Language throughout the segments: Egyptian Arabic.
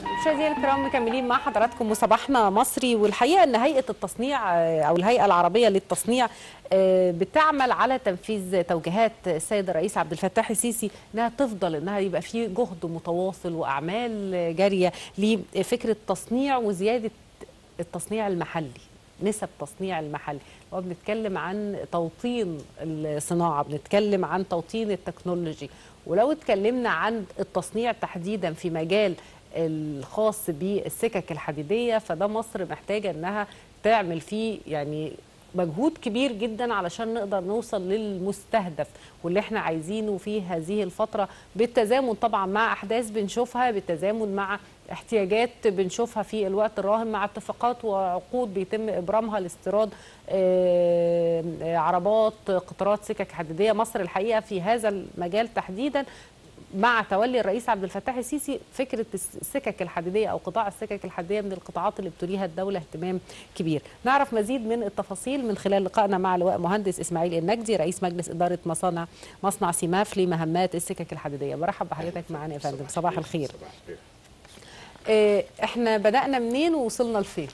مشاهدينا الكرام مكملين مع حضراتكم وصباحنا مصري والحقيقه ان هيئه التصنيع آه، او الهيئه العربيه للتصنيع آه، بتعمل على تنفيذ توجيهات السيد الرئيس عبد الفتاح السيسي انها تفضل انها يبقى في جهد متواصل واعمال جاريه لفكره تصنيع وزياده التصنيع المحلي نسب تصنيع المحلي هو بنتكلم عن توطين الصناعه بنتكلم عن توطين التكنولوجي ولو اتكلمنا عن التصنيع تحديدا في مجال الخاص بالسكك الحديديه فده مصر محتاجه انها تعمل فيه يعني مجهود كبير جدا علشان نقدر نوصل للمستهدف واللي احنا عايزينه في هذه الفترة بالتزامن طبعا مع أحداث بنشوفها بالتزامن مع احتياجات بنشوفها في الوقت الراهن مع اتفاقات وعقود بيتم إبرامها لاستيراد آه، آه، عربات قطارات سكك حديدية مصر الحقيقة في هذا المجال تحديدا مع تولي الرئيس عبد الفتاح السيسي فكره السكك الحديديه او قطاع السكك الحديديه من القطاعات اللي بتوليها الدوله اهتمام كبير. نعرف مزيد من التفاصيل من خلال لقائنا مع لواء مهندس اسماعيل النجدي رئيس مجلس اداره مصانع مصنع سيماف لمهمات السكك الحديديه. برحب بحضرتك معانا يا فندم صباح الخير. آه، احنا بدانا منين ووصلنا لفين؟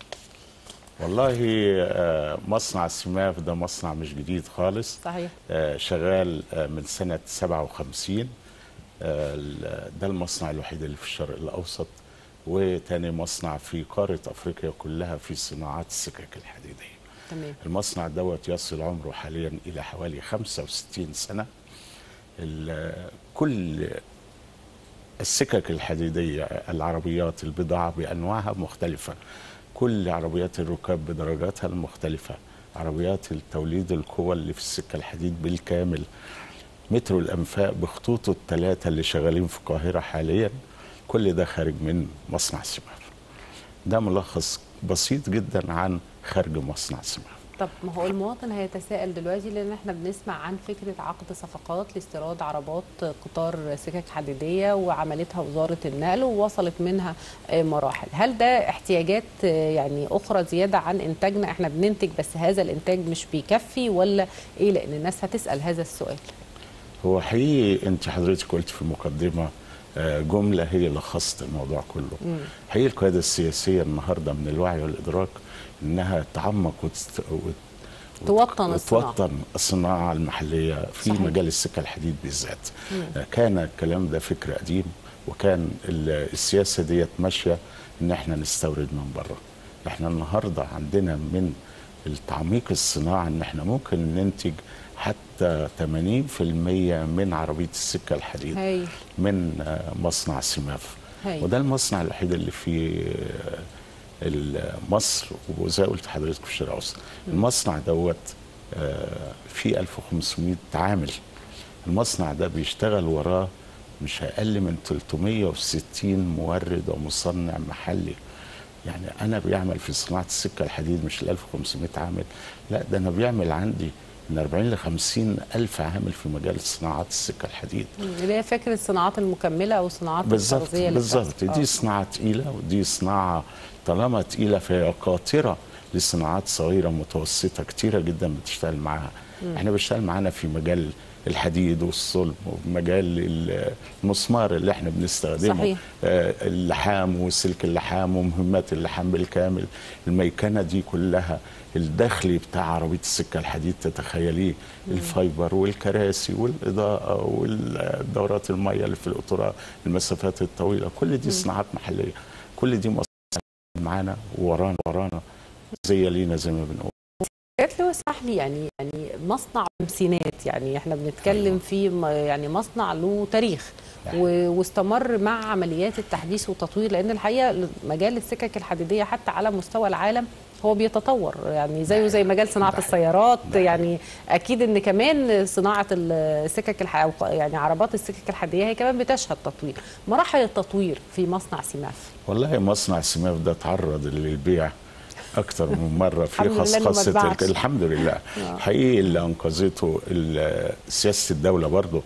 والله آه، مصنع السماف ده مصنع مش جديد خالص صحيح آه، شغال آه، من سنة 57 آه، ال- ده المصنع الوحيد اللي في الشرق الأوسط وتاني مصنع في قارة أفريقيا كلها في صناعات السكك الحديدية تمام المصنع دوت يصل عمره حاليا إلى حوالي 65 سنة ال- كل السكك الحديدية العربيات البضاعة بأنواعها مختلفة كل عربيات الركاب بدرجاتها المختلفة عربيات التوليد القوى اللي في السكة الحديد بالكامل مترو الأنفاق بخطوطه الثلاثة اللي شغالين في القاهرة حاليا كل ده خارج من مصنع سمار ده ملخص بسيط جدا عن خارج مصنع سمار طب ما هو المواطن هيتساءل دلوقتي لان احنا بنسمع عن فكره عقد صفقات لاستيراد عربات قطار سكك حديديه وعملتها وزاره النقل ووصلت منها آه، مراحل، هل ده احتياجات آه، يعني اخرى زياده عن انتاجنا احنا بننتج بس هذا الانتاج مش بيكفي ولا ايه لان الناس هتسال هذا السؤال. هو حقيقي انت حضرتك قلت في المقدمه آه، جمله هي لخصت الموضوع كله حقيقي القياده السياسيه النهارده من الوعي والادراك انها تعمق وتست... وت... توطن الصناعة. وتوطن الصناعه المحليه في صحيح. مجال السكه الحديد بالذات آه، كان الكلام ده فكر قديم وكان ال- السياسه ديت ماشيه ان احنا نستورد من بره احنا النهارده عندنا من التعميق الصناعه ان احنا ممكن ننتج حتى 80% من عربيه السكه الحديد هاي من آه، مصنع سماف هاي. وده المصنع الوحيد اللي في آه، ال- مصر وزي ما قلت لحضرتك في الشرق الاوسط المصنع دوت آه، فيه 1500 عامل المصنع ده بيشتغل وراه مش اقل من 360 مورد ومصنع محلي يعني انا بيعمل في صناعه السكه الحديد مش ال 1500 عامل لا ده انا بيعمل عندي من 40 ل 50 الف عامل في مجال صناعات السكه الحديد اللي هي فكره الصناعات المكمله او صناعات بالظبط التغذيه اللي بالظبط بتحصل. دي آه. صناعه تقيله ودي صناعه طالما تقيله فهي قاطره لصناعات صغيره متوسطه كتيره جدا بتشتغل معاها احنا بنشتغل معانا في مجال الحديد والصلب ومجال ال- المسمار اللي احنا بنستخدمه صحيح. آه، اللحام وسلك اللحام ومهمات اللحام بالكامل الميكنه دي كلها الدخلي بتاع عربيه السكه الحديد تتخيليه الفايبر والكراسي والاضاءه والدورات الميه اللي في القطورة المسافات الطويله كل دي صناعات محليه كل دي مصانع معانا ورانا ورانا زي لينا زي ما بنقول جات له اسمح لي يعني يعني مصنع خمسينات يعني احنا بنتكلم في م- يعني مصنع له تاريخ نعم. و- واستمر مع عمليات التحديث والتطوير لان الحقيقه مجال السكك الحديديه حتى على مستوى العالم هو بيتطور يعني زيه زي مجال صناعه نعم. السيارات نعم. يعني اكيد ان كمان صناعه السكك الح... أو يعني عربات السكك الحديديه هي كمان بتشهد تطوير مراحل التطوير في مصنع سيماف والله مصنع سماف ده تعرض للبيع اكتر من مره في الحمد لله إنه ما خصخصه اتباعش. الك- الحمد لله حقيقي اللي انقذته ال- سياسه الدوله برضه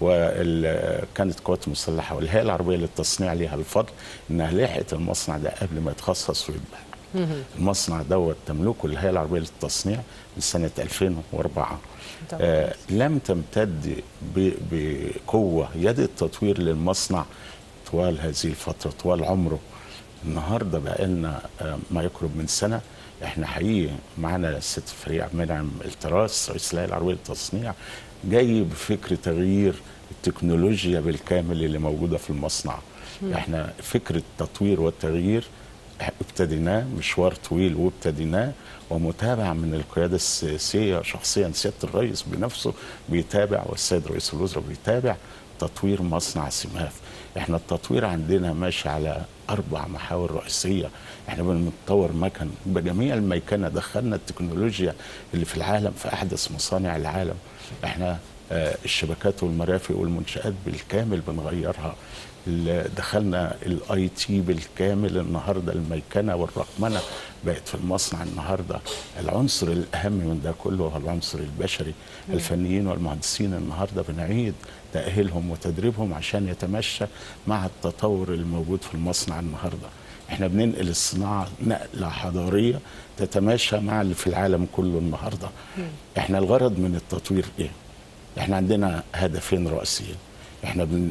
وكانت القوات المسلحه والهيئه العربيه للتصنيع ليها الفضل انها لحقت المصنع ده قبل ما يتخصص ويتباع المصنع دوت تملكه الهيئه العربيه للتصنيع من سنه 2004 طبعاً. آه لم تمتد ب- بقوه يد التطوير للمصنع طوال هذه الفتره طوال عمره النهارده بقى لنا آه، ما يقرب من سنه احنا حقيقي معانا الست فريق منعم التراس رئيس الهيئه العربيه للتصنيع جاي بفكر تغيير التكنولوجيا بالكامل اللي موجوده في المصنع احنا فكر التطوير والتغيير ابتديناه مشوار طويل وابتديناه ومتابعة من القيادة السياسية شخصيا سيادة الرئيس بنفسه بيتابع والسيد رئيس الوزراء بيتابع تطوير مصنع سماف احنا التطوير عندنا ماشي على أربع محاور رئيسية احنا بنطور مكن بجميع الميكنة دخلنا التكنولوجيا اللي في العالم في أحدث مصانع العالم احنا آه، الشبكات والمرافق والمنشآت بالكامل بنغيرها ال- دخلنا الاي تي بالكامل النهارده الميكنه والرقمنه بقت في المصنع النهارده العنصر الاهم من ده كله هو العنصر البشري الفنيين والمهندسين النهارده بنعيد تاهيلهم وتدريبهم عشان يتمشى مع التطور الموجود في المصنع النهارده احنا بننقل الصناعه نقله حضاريه تتماشى مع اللي في العالم كله النهارده احنا الغرض من التطوير ايه احنا عندنا هدفين رئيسيين احنا بن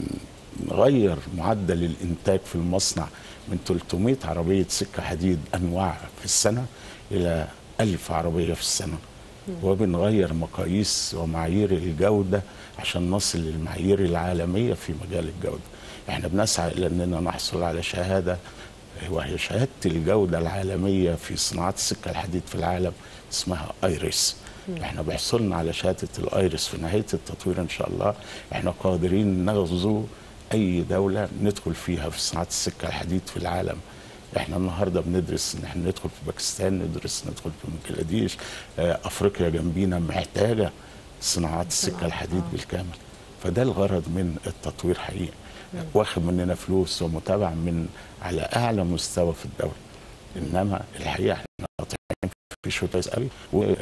بنغير معدل الانتاج في المصنع من 300 عربيه سكه حديد انواع في السنه الى 1000 عربيه في السنه وبنغير مقاييس ومعايير الجوده عشان نصل للمعايير العالميه في مجال الجوده احنا بنسعى الى اننا نحصل على شهاده وهي شهاده الجوده العالميه في صناعه السكه الحديد في العالم اسمها ايريس احنا بيحصلنا على شهاده الايرس في نهايه التطوير ان شاء الله احنا قادرين نغزو اي دوله ندخل فيها في صناعه السكه الحديد في العالم احنا النهارده بندرس ان احنا ندخل في باكستان ندرس ندخل في بنجلاديش آه، افريقيا جنبينا محتاجه صناعات السكه الحديد بالكامل فده الغرض من التطوير حقيقي واخد مننا فلوس ومتابعه من على اعلى مستوى في الدوله انما الحقيقه احنا قاطعين في شوط كويس قوي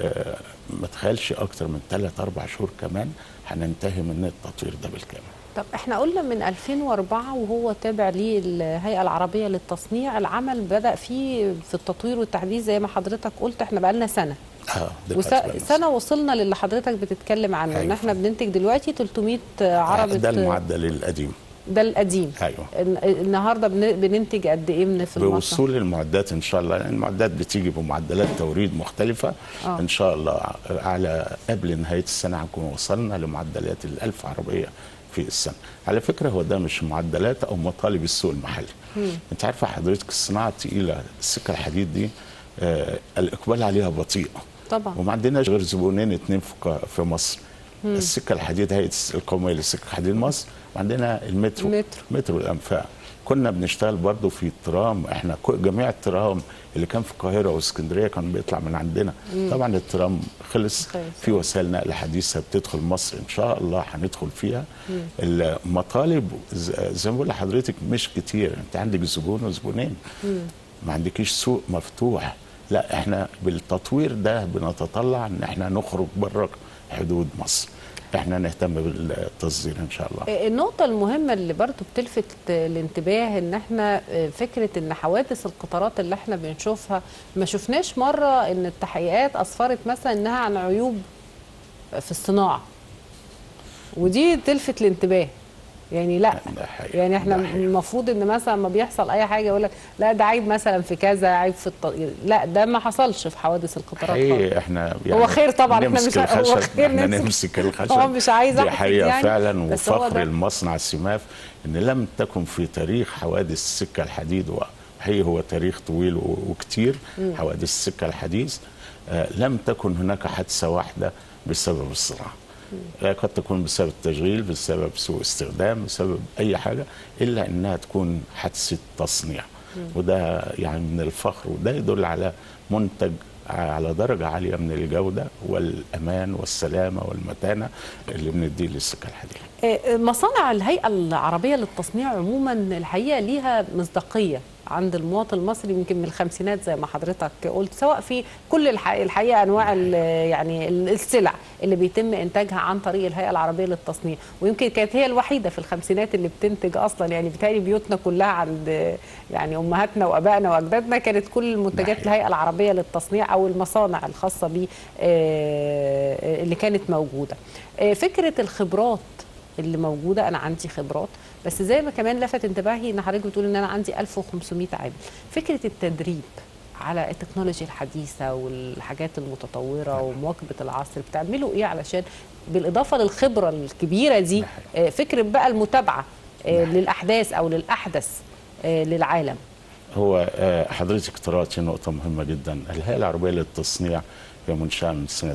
وما تخيلش اكتر من ثلاث اربع شهور كمان هننتهي من التطوير ده بالكامل طب احنا قلنا من 2004 وهو تابع للهيئه العربيه للتصنيع العمل بدا فيه في التطوير والتحديث زي ما حضرتك قلت احنا بقالنا سنه اه وس... دلوقتي بقى سنه وصلنا للي حضرتك بتتكلم عنه ان أيوة. احنا بننتج دلوقتي 300 عربه ده المعدل القديم ده القديم ايوه الن- النهارده بن- بننتج قد ايه من في المصنع بوصول المعدات ان شاء الله لان المعدات بتيجي بمعدلات توريد مختلفه آه. آه. ان شاء الله على قبل نهايه السنه هنكون وصلنا لمعدلات الألف عربيه في السنه على فكره هو ده مش معدلات او مطالب السوق المحلي انت عارفه حضرتك الصناعه الثقيله السكه الحديد دي آه الاقبال عليها بطيء طبعا وما عندناش غير زبونين اتنين في قا- في مصر السكه الحديد هيئه القوميه للسكه الحديد مصر وعندنا المترو المترو. مترو الانفاق كنا بنشتغل برضه في الترام احنا كو- جميع الترام اللي كان في القاهره واسكندريه كان بيطلع من عندنا طبعا الترام خلص خلص. في وسائل نقل حديثه بتدخل مصر ان شاء الله هندخل فيها المطالب ز- زي ما بقول لحضرتك مش كتير انت عندك زبون وزبونين ما عندكيش سوق مفتوح لا احنا بالتطوير ده بنتطلع ان احنا نخرج بره حدود مصر احنا نهتم بالتصدير ان شاء الله النقطة المهمة اللي برضو بتلفت الانتباه ان احنا فكرة ان حوادث القطارات اللي احنا بنشوفها ما شفناش مرة ان التحقيقات اسفرت مثلا انها عن عيوب في الصناعة ودي تلفت الانتباه يعني لا ده حقيقي. يعني احنا ده حقيقي. المفروض ان مثلا ما بيحصل اي حاجه يقول لك لا ده عيب مثلا في كذا عيب في الط... لا ده ما حصلش في حوادث القطارات خالص. حقيقي احنا هو خير طبعا، احنا نمسك مش- هو الخشب خير احنا نمسك- نمسك الخشب هو مش عايز دي أحسد حقيقه يعني، فعلا بس هو وفخر ده. المصنع السماف ان لم تكن في تاريخ حوادث السكه الحديد وهي هو تاريخ طويل و- وكتير حوادث السكه الحديد آه لم تكن هناك حادثه واحده بسبب الصناعه آه، قد تكون بسبب التشغيل بسبب سوء استخدام بسبب اي حاجه الا انها تكون حادثه تصنيع وده يعني من الفخر وده يدل على منتج على درجة عالية من الجودة والأمان والسلامة والمتانة اللي بنديه للسكة الحديد آه، مصانع الهيئة العربية للتصنيع عموما الحقيقة ليها مصداقية عند المواطن المصري يمكن من الخمسينات زي ما حضرتك قلت سواء في كل الح- الحقيقة أنواع ال- يعني ال- السلع اللي بيتم إنتاجها عن طريق الهيئة العربية للتصنيع ويمكن كانت هي الوحيدة في الخمسينات اللي بتنتج أصلا يعني بتهيألي بيوتنا كلها عند يعني أمهاتنا وأبائنا وأجدادنا كانت كل المنتجات نعم. الهيئة العربية للتصنيع أو المصانع الخاصة بيه آه، اللي كانت موجودة آه، فكرة الخبرات اللي موجودة أنا عندي خبرات بس زي ما كمان لفت انتباهي ان حضرتك بتقول ان انا عندي 1500 عامل فكره التدريب على التكنولوجيا الحديثه والحاجات المتطوره ومواكبه العصر بتعملوا ايه علشان بالاضافه للخبره الكبيره دي ده حقيقي. آه، فكره بقى المتابعه آه، ده حقيقي. للاحداث او للاحدث آه، للعالم هو آه، حضرتك طرقتي نقطة مهمة جدا الهيئة العربية للتصنيع هي منشأة من سنة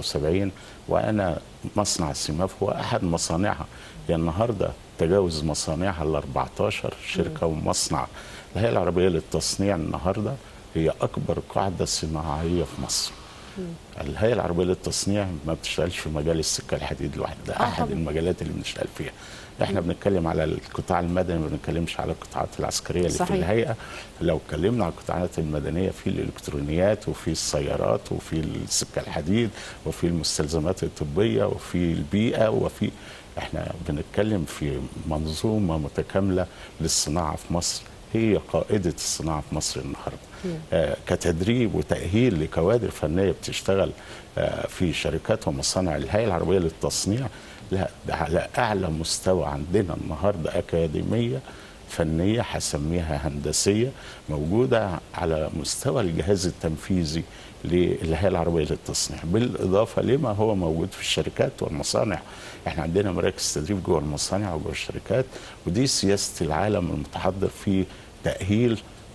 75 وأنا مصنع سيماف هو أحد مصانعها هي النهاردة تجاوز مصانعها ال 14 شركة ومصنع الهيئة العربية للتصنيع النهاردة هي أكبر قاعدة صناعية في مصر الهيئة العربية للتصنيع ما بتشتغلش في مجال السكة الحديد لوحده ده آه أحد طبعاً. المجالات اللي بنشتغل فيها احنا بنتكلم على القطاع المدني ما بنتكلمش على القطاعات العسكريه اللي صحيح. في الهيئه لو اتكلمنا على القطاعات المدنيه في الالكترونيات وفي السيارات وفي السكه الحديد وفي المستلزمات الطبيه وفي البيئه وفي احنا بنتكلم في منظومه متكامله للصناعه في مصر هي قائده الصناعه في مصر النهارده آه كتدريب وتاهيل لكوادر فنيه بتشتغل آه في شركات ومصانع الهيئه العربيه للتصنيع لا ده على اعلى مستوى عندنا النهارده اكاديميه فنيه هسميها هندسيه موجوده على مستوى الجهاز التنفيذي للهيئه العربيه للتصنيع بالاضافه لما هو موجود في الشركات والمصانع احنا عندنا مراكز تدريب جوه المصانع وجوه الشركات ودي سياسه العالم المتحضر في تاهيل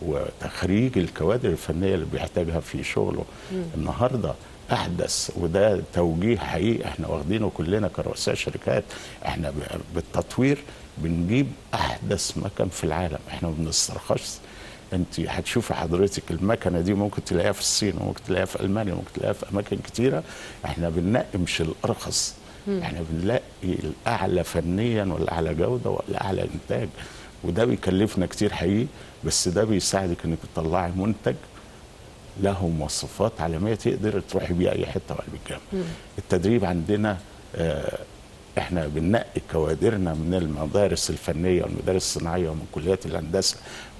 وتخريج الكوادر الفنيه اللي بيحتاجها في شغله النهارده احدث وده توجيه حقيقي احنا واخدينه كلنا كرؤساء شركات احنا ب- بالتطوير بنجيب احدث مكن في العالم احنا ما بنسترخصش انت هتشوفي حضرتك المكنه دي ممكن تلاقيها في الصين وممكن تلاقيها في المانيا وممكن تلاقيها في اماكن كتيره احنا بننقي مش الارخص احنا بنلاقي الاعلى فنيا والاعلى جوده والاعلى انتاج وده بيكلفنا كتير حقيقي بس ده بيساعدك انك تطلعي منتج له مواصفات عالميه تقدر تروحي بيه اي حته وقلب الجامعه. التدريب عندنا آه، احنا بننقي كوادرنا من المدارس الفنيه والمدارس الصناعيه ومن كليات الهندسه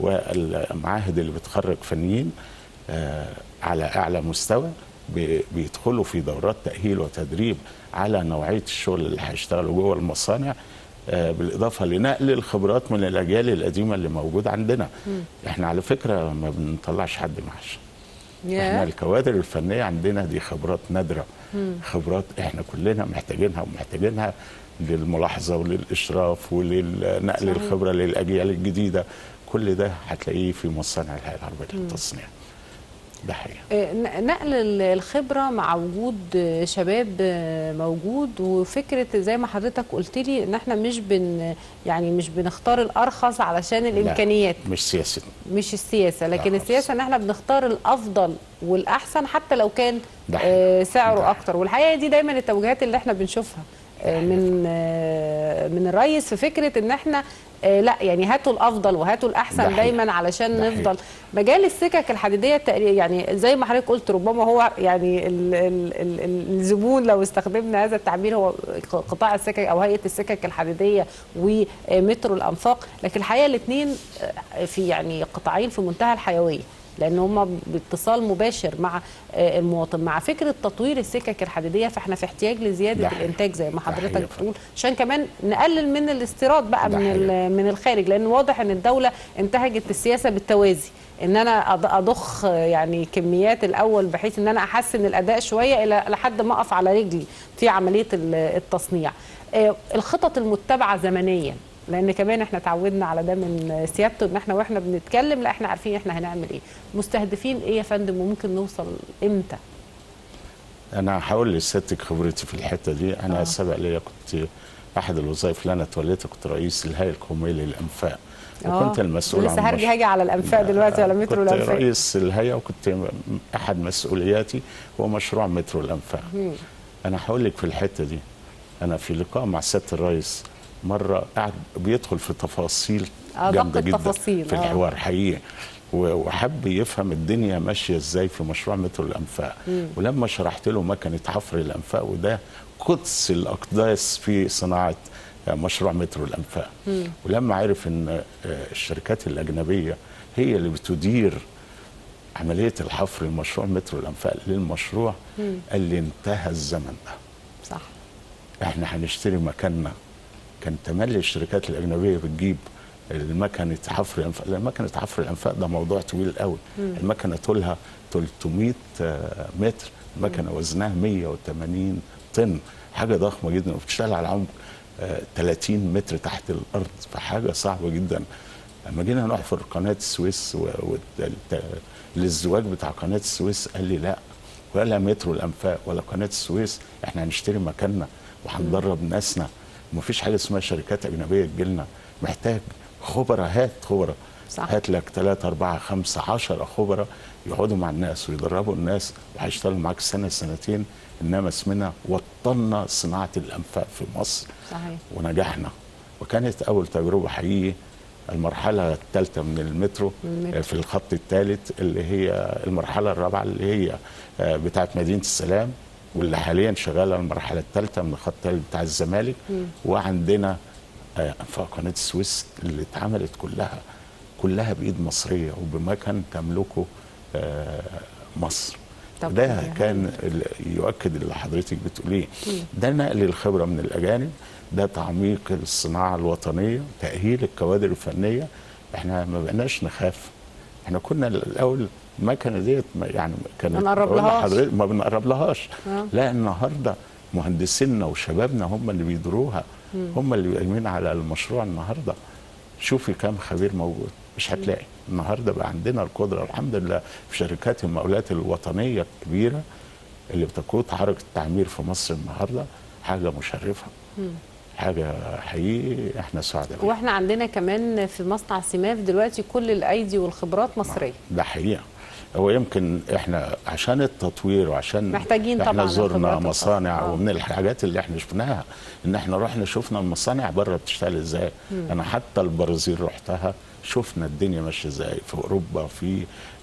والمعاهد اللي بتخرج فنيين آه، على اعلى مستوى بي- بيدخلوا في دورات تاهيل وتدريب على نوعيه الشغل اللي هيشتغلوا جوه المصانع آه، بالاضافه لنقل الخبرات من الاجيال القديمه اللي موجوده عندنا احنا على فكره ما بنطلعش حد معاش احنا الكوادر الفنيه عندنا دي خبرات نادره خبرات احنا كلنا محتاجينها ومحتاجينها للملاحظه وللاشراف ولنقل صحيح. الخبره للاجيال الجديده كل ده هتلاقيه في مصانع الهيئه العربيه للتصنيع ده حقيقه آه، ن- نقل ال- الخبره مع وجود آه، شباب آه، موجود وفكره زي ما حضرتك قلت لي ان احنا مش بن يعني مش بنختار الارخص علشان لا، الامكانيات مش سياسي مش السياسه لكن خالص. السياسه ان احنا بنختار الافضل والاحسن حتى لو كان ده آه، حقيقي. سعره ده اكتر والحقيقه دي دايما التوجيهات اللي احنا بنشوفها آه، من آه، من الرئيس في فكره ان احنا آه، لا يعني هاتوا الافضل وهاتوا ده الاحسن حقيقي. دايما علشان ده نفضل مجال السكك الحديديه التقري- يعني زي ما حضرتك قلت ربما هو يعني ال ال ال ال الزبون لو استخدمنا هذا التعبير هو قطاع السكك او هيئه السكك الحديديه ومترو الانفاق لكن الحقيقه الاثنين في يعني قطاعين في منتهى الحيويه لان هم باتصال مباشر مع آه، المواطن مع فكره تطوير السكك الحديديه فاحنا في احتياج لزياده ده حقيقي. الانتاج زي ما ده حضرتك حقيقي. بتقول عشان كمان نقلل من الاستيراد بقى ده من ال- حقيقي. من الخارج لان واضح ان الدوله انتهجت السياسه بالتوازي ان انا أض- اضخ يعني كميات الاول بحيث ان انا احسن الاداء شويه الى لحد ما اقف على رجلي في عمليه ال- التصنيع آه، الخطط المتبعه زمنيا لان كمان احنا اتعودنا على ده من سيادته ان احنا واحنا بنتكلم لا احنا عارفين احنا هنعمل ايه مستهدفين ايه يا فندم وممكن نوصل امتى انا هقول لسيادتك خبرتي في الحته دي انا آه. آه. سبق ليا كنت احد الوظائف اللي انا توليتها كنت رئيس الهيئه القوميه للانفاق وكنت آه، المسؤول لسه عن هرجع مش- هاجي على الانفاق دلوقتي على مترو كنت الانفاق رئيس الهيئه وكنت م- احد مسؤولياتي هو مشروع مترو الانفاق انا هقول لك في الحته دي انا في لقاء مع سياده الرئيس مره قاعد بيدخل في تفاصيل آه، دق جامده جدا التفاصيل، في آه. الحوار حقيقي و- وحب يفهم الدنيا ماشيه ازاي في مشروع مترو الانفاق ولما شرحت له مكنه حفر الانفاق وده قدس الاقداس في صناعه مشروع مترو الانفاق ولما عرف ان آه، الشركات الاجنبيه هي اللي بتدير عمليه الحفر المشروع مترو الانفاق للمشروع قال لي انتهى الزمن ده صح احنا هنشتري مكاننا كان تملي الشركات الاجنبيه بتجيب المكنه حفر الانفاق لان مكنه حفر الانفاق ده موضوع طويل قوي المكنه طولها 300 آه، متر المكنه وزنها 180 طن حاجه ضخمه جدا وبتشتغل على عمق آه، 30 متر تحت الارض فحاجه صعبه جدا لما جينا نحفر قناه السويس و- والت- الازدواج بتاع قناه السويس قال لي لا ولا مترو الانفاق ولا قناه السويس احنا هنشتري مكاننا وهندرب ناسنا ومفيش حاجه اسمها شركات اجنبيه تجيلنا محتاج خبراء هات خبراء صح. هات لك ثلاثة أربعة خمسة عشرة خبراء يقعدوا مع الناس ويدربوا الناس وهيشتغلوا معاك سنة سنتين إنما اسمنا وطنا صناعة الأنفاق في مصر صحيح ونجحنا وكانت أول تجربة حقيقي المرحلة الثالثة من المترو من المترو. آه، في الخط الثالث اللي هي المرحلة الرابعة اللي هي آه، بتاعة مدينة السلام واللي حاليا شغالة المرحلة الثالثة من الخط الثالث بتاع الزمالك وعندنا آه، أنفاق قناة السويس اللي اتعملت كلها كلها بإيد مصرية وبمكان تملكه آه، مصر طب ده يعني كان ال- يؤكد اللي حضرتك بتقوليه ده نقل الخبره من الاجانب ده تعميق الصناعه الوطنيه تاهيل الكوادر الفنيه احنا ما بقناش نخاف احنا كنا الاول المكنه ديت ما- يعني كانت ما نقرب بقول لهاش. لحضرتك ما بنقرب لهاش آه. لا النهارده مهندسينا وشبابنا هم اللي بيدروها هم اللي قايمين على المشروع النهارده شوفي كم خبير موجود مش هتلاقي النهارده بقى عندنا القدره الحمد لله في شركات المقاولات الوطنيه الكبيره اللي بتقود حركه التعمير في مصر النهارده حاجه مشرفه حاجه حقيقي احنا سعداء بيها. واحنا عندنا كمان في مصنع سماف دلوقتي كل الايدي والخبرات مصريه ده حقيقه هو يمكن احنا عشان التطوير وعشان محتاجين احنا طبعاً زرنا الخبرات مصانع الخاصة. آه. ومن الحاجات اللي احنا شفناها ان احنا رحنا شفنا المصانع بره بتشتغل ازاي انا حتى البرازيل رحتها شفنا الدنيا ماشيه ازاي في اوروبا في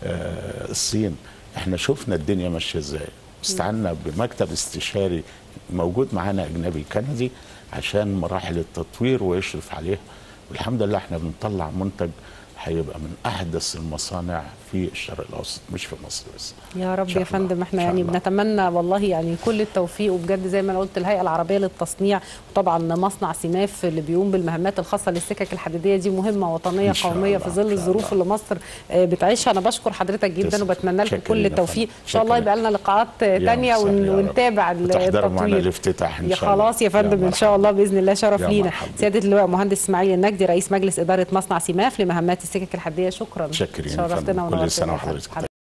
آه الصين احنا شفنا الدنيا ماشيه ازاي استعنا بمكتب استشاري موجود معانا اجنبي كندي عشان مراحل التطوير ويشرف عليها والحمد لله احنا بنطلع منتج هيبقى من احدث المصانع في الشرق الاوسط مش في مصر بس يا رب إن شاء يا فندم الله. احنا إن شاء يعني الله. بنتمنى والله يعني كل التوفيق وبجد زي ما انا قلت الهيئه العربيه للتصنيع وطبعا مصنع سماف اللي بيقوم بالمهمات الخاصه للسكك الحديديه دي مهمه وطنيه إن شاء قوميه الله. في ظل إن شاء الظروف الله. اللي مصر آه، بتعيشها انا بشكر حضرتك جدا تسلم. وبتمنى لكم شكراً كل يا التوفيق فندم. ان شاء الله شكراً. يبقى لنا لقاءات آه، يا تانية مسهل ون- يا رب. ونتابع وتحضروا معنا التطوير الافتتاح ان يا شاء الله خلاص يا فندم ان مرحبا. شاء الله باذن الله شرف يا لينا مرحبا. سياده اللواء مهندس اسماعيل النجدي رئيس مجلس اداره مصنع سماف لمهمات السكك الحديديه شكرا متشكرين يا فندم. شرفتنا كل ونورتنا سنة يا فندم. وحضرتك